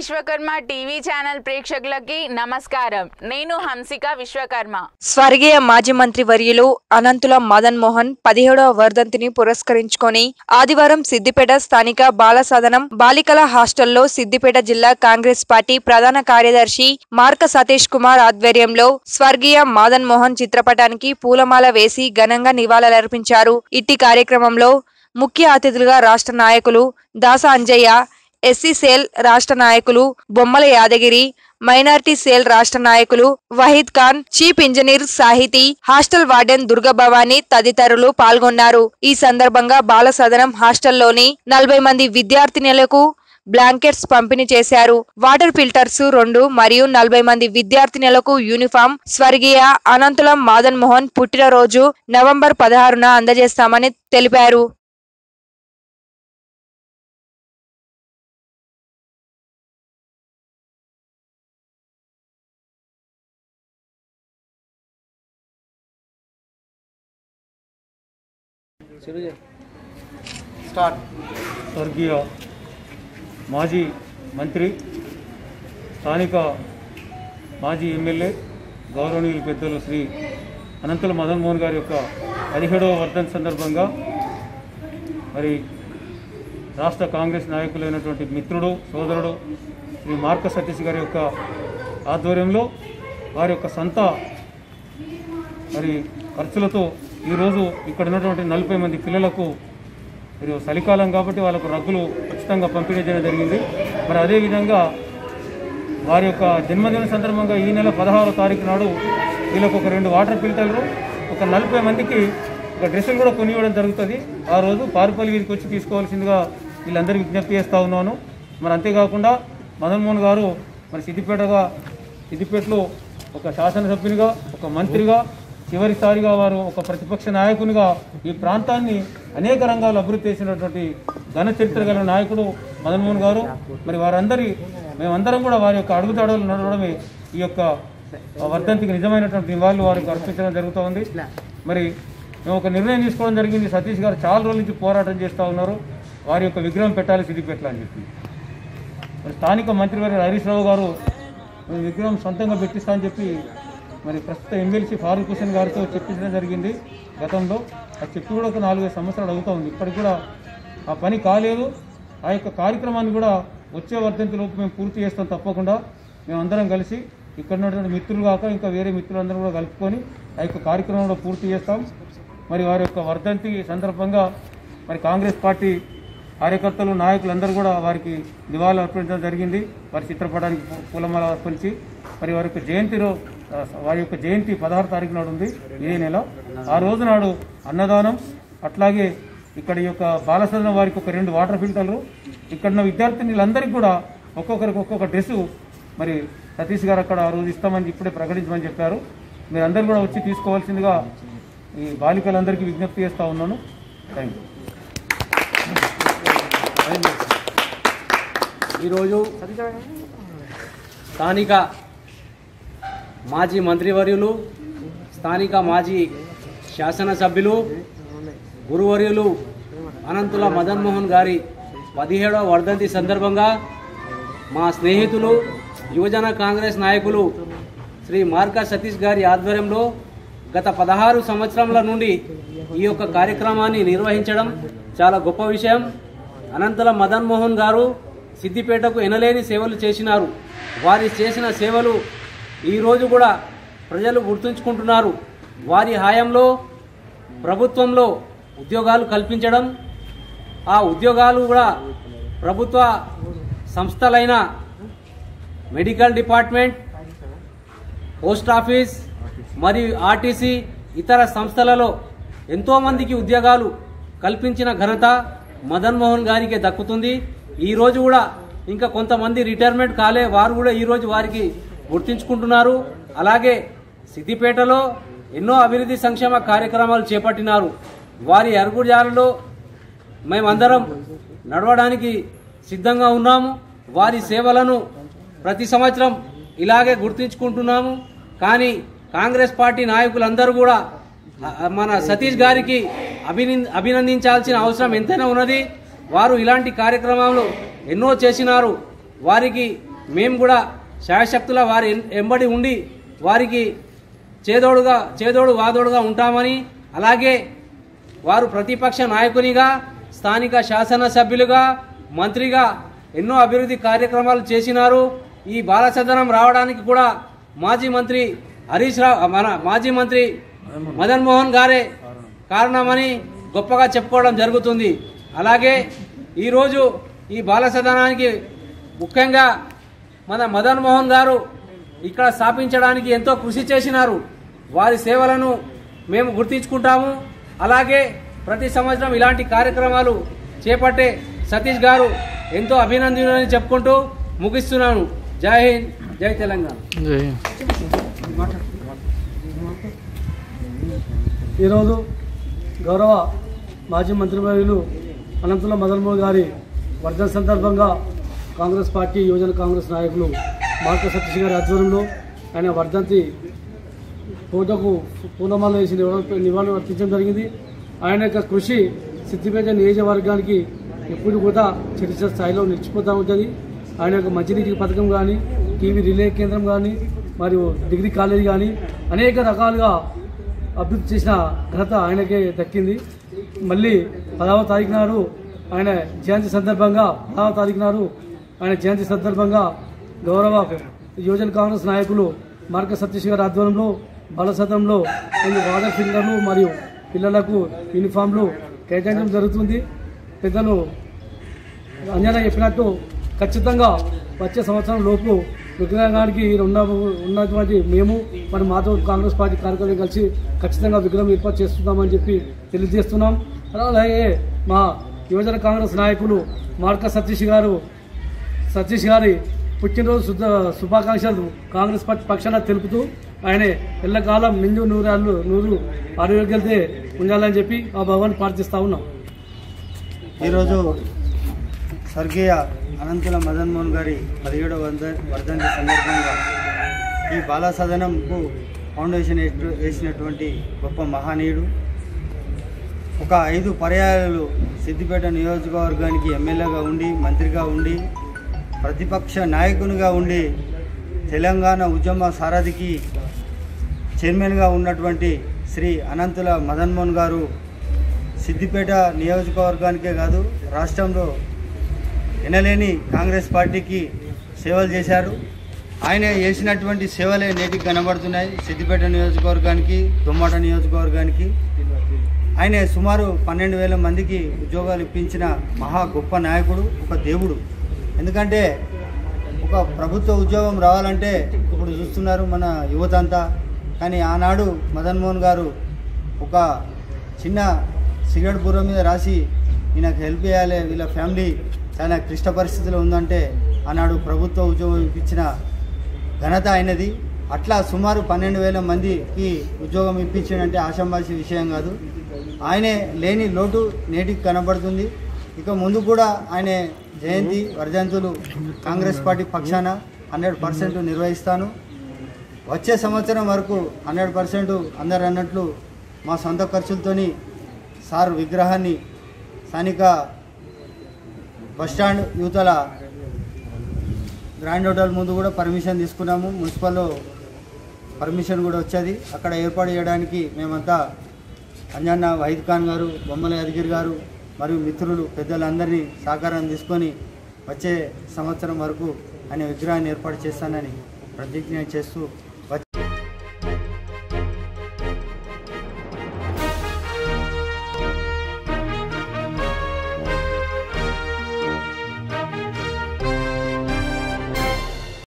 Vishwakarma TV channel ప్రేక్షకులకి నమస్కారం నేను హంసిక విశ్వకర్మ స్వర్గీయ మాజీ మంత్రి వర్యులు అనంతుల మదన్ మోహన్ పదిహేడవ వర్ధంతిని పురస్కరించుకొని ఆదివారం సిద్దిపేట స్థానిక బాల సదనం బాలికల హాస్టల్లో సిద్దిపేట జిల్లా కాంగ్రెస్ పార్టీ ప్రధాన కార్యదర్శి మార్క సతీష్ కుమార్ ఆధ్వర్యంలో స్వర్గీయ మదన్ మోహన్ చిత్రపటానికి పూలమాల వేసి ఘనంగా నివాళులర్పించారు ఇట్టి కార్యక్రమంలో ముఖ్య అతిథులుగా రాష్ట్ర నాయకులు దాస అంజయ్య ఎస్సీ సేల్ రాష్ట్ర నాయకులు బొమ్మల యాదగిరి మైనార్టీ సేల్ రాష్ట్ర నాయకులు Waheed Khan chief engineer Sahiti hostel warden Durgabhavani తదితరులు పాల్గొన్నారు ఈ సందర్భంగా బాల సదనం హాస్టల్లోని నలభై మంది విద్యార్థినులకు బ్లాంకెట్స్ పంపిణీ చేశారు వాటర్ ఫిల్టర్స్ రెండు మరియు నలభై మంది విద్యార్థినులకు యూనిఫామ్ స్వర్గీయ అనంతులం మదన్ మోహన్ పుట్టినరోజు నవంబర్ పదహారున అందజేస్తామని తెలిపారు స్టార్ట్ స్వర్గీయ మాజీ మంత్రి స్థానిక మాజీ ఎమ్మెల్యే గౌరవనీయులు పెద్దలు శ్రీ అనంతుల మదన్ మోహన్ గారి యొక్క పదిహేడవ వర్ధన్ సందర్భంగా మరి రాష్ట్ర కాంగ్రెస్ నాయకులైనటువంటి మిత్రుడు సోదరుడు శ్రీ మార్క సతీష్ గారి యొక్క ఆధ్వర్యంలో వారి యొక్క సంత మరి ఖర్చులతో ఈరోజు ఇక్కడ ఉన్నటువంటి నలభై మంది పిల్లలకు మరి చలికాలం కాబట్టి వాళ్ళకు రగ్గులు ఖచ్చితంగా పంపిణీ చేయడం జరిగింది మరి అదేవిధంగా వారి యొక్క జన్మదిన సందర్భంగా ఈ నెల పదహారో తారీఖు నాడు వీళ్ళకు ఒక రెండు వాటర్ ఫిల్టర్లు ఒక నలభై మందికి ఒక డ్రెస్సులు కూడా కొనివ్వడం జరుగుతుంది ఆ రోజు పారుపల్లి వీధికి వచ్చి తీసుకోవాల్సిందిగా వీళ్ళందరికీ విజ్ఞప్తి చేస్తూ ఉన్నాను మరి అంతేకాకుండా మదన్ మోహన్ గారు మరి సిద్దిపేటగా సిద్దిపేటలో ఒక శాసనసభ్యునిగా ఒక మంత్రిగా చివరిసారిగా వారు ఒక ప్రతిపక్ష నాయకునిగా ఈ ప్రాంతాన్ని అనేక రంగాల్లో అభివృద్ధి చేసినటువంటి ఘన చరిత్ర గల నాయకుడు మదన్ మోహన్ గారు మరి వారందరి మేమందరం కూడా వారి యొక్క అడుగుదాడులు నడవడమే ఈ యొక్క వర్ధంతికి నిజమైనటువంటి నివాళులు వారికి అర్పించడం జరుగుతోంది మరి మేము ఒక నిర్ణయం తీసుకోవడం జరిగింది సతీష్ గారు చాలా రోజుల నుంచి పోరాటం చేస్తూ ఉన్నారు వారి యొక్క విగ్రహం పెట్టాలి సిద్దిపేటలో అని చెప్పి మరి స్థానిక మంత్రివర్గ హరీష్ రావు గారు "మీ విగ్రహం సొంతంగా పెట్టిస్తా అని చెప్పి మరి ప్రస్తుత ఎమ్మెల్సీ ఫారూక్ హుసేన్ గారితో చెప్పించడం జరిగింది గతంలో అది చెప్పి కూడా ఒక నాలుగైదు సంవత్సరాలు అవుతా ఉంది ఇప్పటికి కూడా ఆ పని కాలేదు ఆ యొక్క కార్యక్రమాన్ని కూడా వచ్చే వర్ధంతిలోపు మేము పూర్తి చేస్తాం తప్పకుండా మేమందరం కలిసి ఇక్కడ ఉన్నటువంటి మిత్రులు కాక ఇంకా వేరే మిత్రులందరూ కూడా కలుపుకొని ఆ యొక్క కార్యక్రమం కూడా పూర్తి చేస్తాం మరి వారి యొక్క వర్ధంతి సందర్భంగా మరి కాంగ్రెస్ పార్టీ కార్యకర్తలు నాయకులందరూ కూడా వారికి నివాళులు అర్పించడం జరిగింది వారి చిత్రపటానికి పూ- పూలమాల అర్పించి మరి వారి యొక్క జయంతి రో ఆ, వారి యొక్క జయంతి పదహారు తారీఖు నాడు ఉంది ఇదే నెల ఆ రోజు నాడు అన్నదానం అట్లాగే ఇక్కడ ఈ యొక్క బాలసదనం వారికి ఒక రెండు వాటర్ ఫిల్టర్లు ఇక్కడ ఉన్న విద్యార్థినులందరికీ కూడా ఒక్కొక్కరికి ఒక్కొక్క డ్రెస్సు మరి సతీష్ గారు అక్కడ ఆ రోజు ఇస్తామని ఇప్పుడే ప్రకటించమని చెప్పారు మీరు అందరూ కూడా వచ్చి తీసుకోవాల్సిందిగా ఈ బాలికలందరికీ విజ్ఞప్తి చేస్తూ ఉన్నాను థ్యాంక్ యూ ఈరోజు స్థానిక మాజీ మంత్రివర్యులు స్థానిక మాజీ శాసనసభ్యులు గురువర్యులు అనంతుల మదన్ మోహన్ గారి పదిహేడవ వర్ధంతి సందర్భంగా మా స్నేహితులు యువజన కాంగ్రెస్ నాయకులు శ్రీ మార్కా సతీష్ గారి ఆధ్వర్యంలో గత పదహారు సంవత్సరముల నుండి ఈ యొక్క కార్యక్రమాన్ని నిర్వహించడం చాలా గొప్ప విషయం అనంతల మదన్ మోహన్ గారు సిద్దిపేటకు ఎనలేని సేవలు చేసినారు వారి చేసిన సేవలు ఈరోజు కూడా ప్రజలు గుర్తుంచుకుంటున్నారు వారి హాయంలో ప్రభుత్వంలో ఉద్యోగాలు కల్పించడం ఆ ఉద్యోగాలు కూడా ప్రభుత్వ సంస్థలైన మెడికల్ డిపార్ట్మెంట్ పోస్ట్ ఆఫీస్ మరియు ఆర్టీసీ ఇతర సంస్థలలో ఎంతోమందికి ఉద్యోగాలు కల్పించిన ఘనత మదన్ మోహన్ గారికి దక్కుతుంది ఈ రోజు కూడా ఇంకా కొంతమంది రిటైర్మెంట్ కాలే వారు కూడా ఈరోజు వారికి గుర్తించుకుంటున్నారు అలాగే సిద్దిపేటలో ఎన్నో అభివృద్ధి సంక్షేమ కార్యక్రమాలు చేపట్టినారు వారి అరుగుజాలలో మేమందరం నడవడానికి సిద్ధంగా ఉన్నాము వారి సేవలను ప్రతి సంవత్సరం ఇలాగే గుర్తించుకుంటున్నాము కానీ కాంగ్రెస్ పార్టీ నాయకులందరూ కూడా ఆ, మన సతీష్ గారికి అభినంద అభినందించాల్సిన అవసరం ఎంతైనా ఉన్నది వారు ఇలాంటి కార్యక్రమాలు ఎన్నో చేసినారు వారికి మేము కూడా శాయశక్తుల వారి ఎం- ఎంబడి ఉండి వారికి చేదోడుగా చేదోడు వాదోడుగా ఉంటామని అలాగే వారు ప్రతిపక్ష నాయకునిగా స్థానిక శాసనసభ్యులుగా మంత్రిగా ఎన్నో అభివృద్ధి కార్యక్రమాలు చేసినారు ఈ బాలసదనం రావడానికి కూడా మాజీ మంత్రి హరీష్ రావు మన మాజీ మంత్రి మదన్ మోహన్ గారే కారణమని గొప్పగా చెప్పుకోవడం జరుగుతుంది అలాగే ఈరోజు ఈ బాలసదనానికి ముఖ్యంగా మన మదన్ మోహన్ గారు ఇక్కడ స్థాపించడానికి ఎంతో కృషి చేసినారు వారి సేవలను మేము గుర్తించుకుంటాము అలాగే ప్రతి సంవత్సరం ఇలాంటి కార్యక్రమాలు చేపట్టే సతీష్ గారు ఎంతో అభినందనని చెప్పుకుంటూ ముగిస్తున్నాను జై హింద్ జై తెలంగాణ ఈరోజు గౌరవ మాజీ మంత్రివర్యులు అనంతుల మదన్మోహన్ గారి వర్ధన సందర్భంగా కాంగ్రెస్ పార్టీ యువజన కాంగ్రెస్ నాయకులు మార్క సతీష్ గారి ఆధ్వర్యంలో ఆయన వర్ధంతి ఫోటోకు పూలమాల వేసి నివాళులు నివాళులు అర్పించడం జరిగింది ఆయన యొక్క కృషి సిద్దిపేట నియోజకవర్గానికి ఎప్పుడు కూడా చరిత్ర స్థాయిలో నిలిచిపోతూ ఉంటుంది ఆయన యొక్క మంచినీటి పథకం కానీ టీవీ రిలే కేంద్రం కానీ మరియు డిగ్రీ కాలేజ్ కానీ అనేక రకాలుగా అభివృద్ధి చేసిన ఘనత ఆయనకే దక్కింది మళ్ళీ పదవ తారీఖు నాడు ఆయన జయంతి సందర్భంగా పదవ తారీఖు నాడు ఆయన జయంతి సందర్భంగా గౌరవ యువజన కాంగ్రెస్ నాయకులు మార్క సతీష్ గారి ఆధ్వర్యంలో బాలసతంలో కొన్ని వాటర్ ఫిల్టర్లు మరియు పిల్లలకు యూనిఫామ్లు కేటాయించడం జరుగుతుంది పెద్దలు అంజనా చెప్పినట్టు ఖచ్చితంగా వచ్చే సంవత్సరం లోపు విగ్రహానికి ఉన్న ఉన్నటువంటి మేము మరి మాతో కాంగ్రెస్ పార్టీ కార్యకర్తలు కలిసి ఖచ్చితంగా విగ్రహం ఏర్పాటు చేస్తున్నామని చెప్పి తెలియజేస్తున్నాం అలాగే మా యువజన కాంగ్రెస్ నాయకులు మార్క సతీష్ గారు సతీష్ గారి పుట్టినరోజు శుద్ధ శుభాకాంక్షలు కాంగ్రెస్ పార్టీ పక్షాన తెలుపుతూ ఆయన ఎల్లకాలం నిండు నూరాళ్ళు నూరు ఆరోగ్యాలతో ఉండాలని చెప్పి ఆ భగవాన్ ప్రార్థిస్తా ఉన్నాం ఈరోజు స్వర్గీయ అనంతుల మదన్ మోహన్ గారి పదిహేడవ వర్ధ వర్ధంతి సందర్భంగా ఈ బాలా సదనంకు ఫౌండేషన్ వేసి- వేసినటువంటి గొప్ప మహనీయుడు ఒక ఐదు పర్యాయాలు సిద్దిపేట నియోజకవర్గానికి ఎమ్మెల్యేగా ఉండి మంత్రిగా ఉండి ప్రతిపక్ష నాయకునిగా ఉండి తెలంగాణ ఉద్యమ సారథికి చైర్మన్గా ఉన్నటువంటి శ్రీ అనంతుల మదన్ మోహన్ గారు సిద్దిపేట నియోజకవర్గానికే కాదు రాష్ట్రంలో ఎనలేని కాంగ్రెస్ పార్టీకి సేవలు చేశారు ఆయన చేసినటువంటి సేవలే నేటికి కనబడుతున్నాయి సిద్దిపేట నియోజకవర్గానికి దుమ్మాట నియోజకవర్గానికి ఆయన సుమారు పన్నెండు వేల మందికి ఉద్యోగాలు ఇప్పించిన మహా గొప్ప నాయకుడు ఒక దేవుడు ఎందుకంటే ఒక ప్రభుత్వ ఉద్యోగం రావాలంటే ఇప్పుడు చూస్తున్నారు మన యువత అంతా కానీ ఆనాడు మదన్ మోహన్ గారు ఒక చిన్న సిగరెట్ బుర్ర మీద రాసి ఈయనకు హెల్ప్ చేయాలి వీళ్ళ ఫ్యామిలీ చాలా క్లిష్ట పరిస్థితిలో ఉందంటే ఆనాడు ప్రభుత్వ ఉద్యోగం ఇప్పించిన ఘనత అయినది అట్లా సుమారు పన్నెండు వేల మందికి ఉద్యోగం ఇప్పించాడంటే ఆషామాషి విషయం కాదు ఆయనే లేని లోటు నేటికి కనబడుతుంది ఇక ముందు కూడా ఆయన జయంతి వర్ధంతులు కాంగ్రెస్ పార్టీ పక్షాన హండ్రెడ్ పర్సెంట్ నిర్వహిస్తాను వచ్చే సంవత్సరం వరకు హండ్రెడ్ పర్సెంట్ అందరు అన్నట్లు మా సొంత ఖర్చులతోని సార్ విగ్రహాన్ని స్థానిక బస్టాండ్ యూతల గ్రాండ్ హోటల్ ముందు కూడా పర్మిషన్ తీసుకున్నాము మున్సిపల్లో పర్మిషన్ కూడా వచ్చేది అక్కడ ఏర్పాటు చేయడానికి మేమంతా అంజన్న వహీద్ ఖాన్ గారు బొమ్మల యాదగిరి గారు మరియు మిత్రులు పెద్దలందరినీ సహకారం తీసుకొని వచ్చే సంవత్సరం వరకు ఆయన విగ్రహాన్ని ఏర్పాటు చేస్తానని ప్రతిజ్ఞ చేస్తూ